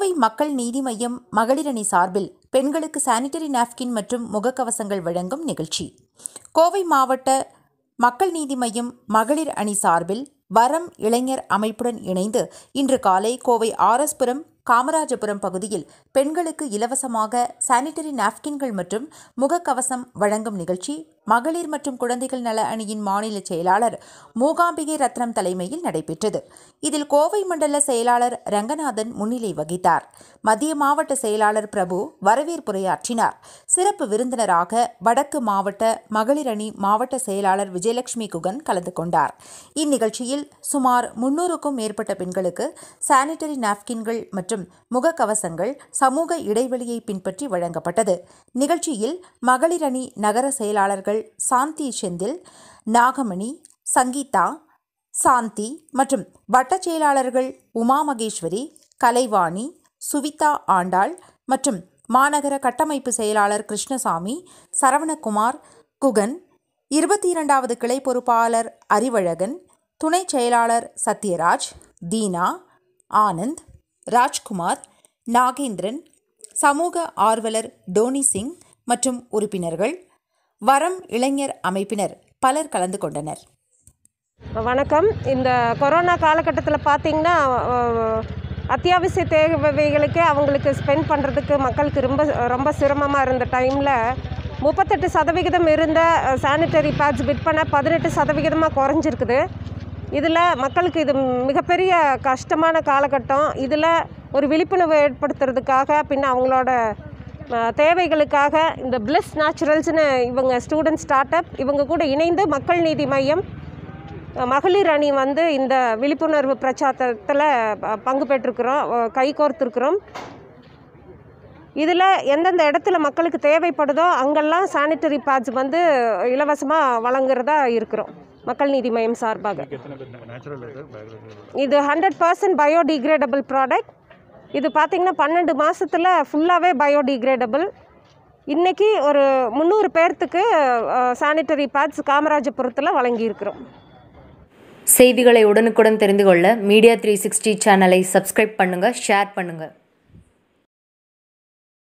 கோவை மக்கள் நீதி மய்யம் மகளிரணி சார்பில் பெண்களுக்கு சானிட்டரி நாப்கின் மற்றும் முகக்கவசங்கள் வழங்கும் நிகழ்ச்சி கோவை மாவட்ட மக்கள் நீதி மய்யம் மகளிர் அணி சார்பில் வரம் இளைஞர் அமைப்புடன் இணைந்து இன்று காலை கோவை ஆர்எஸ்புரம் காமராஜபுரம் பகுதியில் பெண்களுக்கு இலவசமாக சானிட்டரி நாப்கின்கள் மற்றும் முகக்கவசம் வழங்கும் நிகழ்ச்சி மகளிர் மற்றும் குழந்தைகள் நல அணியின் மாநில செயலாளர் மூகாம்பிகை ரத்னம் தலைமையில் நடைபெற்றது இதில் கோவை மண்டல செயலாளர் ரங்கநாதன் முன்னிலை வகித்தார் மத்திய மாவட்ட செயலாளர் பிரபு வரவேற்புரையாற்றினார் சிறப்பு விருந்தினராக வடக்கு மாவட்ட மகளிர் அணி மாவட்ட செயலாளர் விஜயலட்சுமி குகன் கலந்து கொண்டார் இந்நிகழ்ச்சியில் சுமார் முன்னூறுக்கும் மேற்பட்ட பெண்களுக்கு சானிட்டரி நாப்கின்கள் மற்றும் முகக்கவசங்கள் சமூக இடைவெளியை பின்பற்றி வழங்கப்பட்டது நிகழ்ச்சியில் மகளிர் அணி நகர செயலாளர்கள் சாந்தி செந்தில் நாகமணி சங்கீதா சாந்தி மற்றும் வட்டச் செயலாளர்கள் உமா மகேஸ்வரி கலைவாணி சுவிதா ஆண்டாள் மற்றும் மாநகர கட்டமைப்பு செயலாளர் கிருஷ்ணசாமி சரவணகுமார் குகன் இருபத்தி இரண்டாவது கிளை பொறுப்பாளர் அறிவழகன் துணை செயலாளர் சத்யராஜ் தீனா ஆனந்த் ராஜ்குமார் நாகேந்திரன் சமூக ஆர்வலர் டோனி சிங் மற்றும் உறுப்பினர்கள் வரம் இளைஞர் அமைப்பினர் பலர் கலந்து கொண்டனர் வணக்கம் இந்த கொரோனா காலகட்டத்தில் பார்த்தீங்கன்னா அஹ், அத்தியாவசிய தேவைகளுக்கே அவங்களுக்கு ஸ்பெண்ட் பண்ணுறதுக்கு மக்களுக்கு ரொம்ப ரொம்ப சிரமமாக இருந்த டைமில் முப்பத்தெட்டு சதவிகிதம் இருந்த சானிட்டரி பேட்ஸ் விற்பனை பதினெட்டு சதவிகிதமாக குறைஞ்சிருக்குது இதில் மக்களுக்கு இது மிகப்பெரிய கஷ்டமான காலகட்டம் இதில் ஒரு விழிப்புணர்வு ஏற்படுத்துறதுக்காக பின்ன அவங்களோட அஹ், தேவைகளுக்காக இந்த பிளஸ் நேச்சுரல்ஸ்னு இவங்க ஸ்டூடெண்ட் ஸ்டார்ட் அப் இவங்க கூட இணைந்து மக்கள் நீதி மையம் மகளிர் அணி வந்து இந்த விழிப்புணர்வு பிரச்சாரத்தில் ப- பங்கு பெற்றிருக்கிறோம் அஹ் கை கோர்த்துருக்குறோம் இதில் எந்தெந்த இடத்துல மக்களுக்கு தேவைப்படுதோ அங்கெல்லாம் சானிட்டரி பேட்ஸ் வந்து இலவசமாக வழங்குறதா இருக்கிறோம் மக்கள் நீதி மையம் சார்பாக இது ஹண்ட்ரட் பர்சன்ட் பயோடிகிரேடபிள் ப்ராடக்ட் இது பார்த்திங்கன்னா பன்னெண்டு மாதத்தில் ஃபுல்லாகவே பயோடிகிரேடபிள் இன்றைக்கி ஒரு முந்நூறு பேர்த்துக்கு சானிட்டரி பேட்ஸ் காமராஜபுரத்தில் வழங்கியிருக்கிறோம் செய்திகளை உடனுக்குடன் தெரிந்து கொள்ள மீடியா த்ரீ சிக்ஸ்டி சேனலை சப்ஸ்கிரைப் பண்ணுங்கள் ஷேர் பண்ணுங்கள்